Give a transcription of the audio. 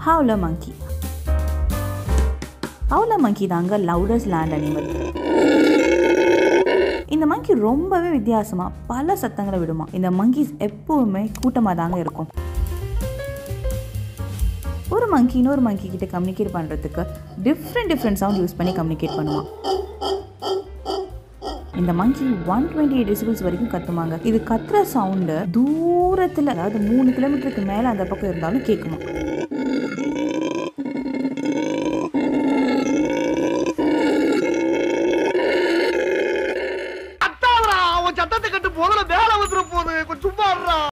Howler மங்கி howler மங்கி தாங்க loudest land animal இந்த மங்கி ரொம்பவே வித்தியாசமாக பல சத்தங்களை விடுமா இந்த மங்கிஸ் எப்பவுமே கூட்டமாக தாங்க இருக்கும் ஒரு மங்கி இன்னொரு மங்கி கிட்ட கம்யூனிகேட் பண்ணுறதுக்கு டிஃப்ரெண்ட் டிஃப்ரெண்ட் சவுண்ட் யூஸ் பண்ணி கம்யூனிகேட் பண்ணுவான் இந்த monkey one twenty eight decibels வரைக்கும் கத்துமாங்க இது கத்துற சவுண்டு தூரத்தில் அதாவது மூணு கிலோமீட்டருக்கு மேலே அந்த பக்கம் இருந்தாலும் கேட்குமா அத்தாவரா அவன் சட்டத்தை கட்டு முதல்ல வேலை வந்துட போகுது கொஞ்சம் சும்மா இருடா.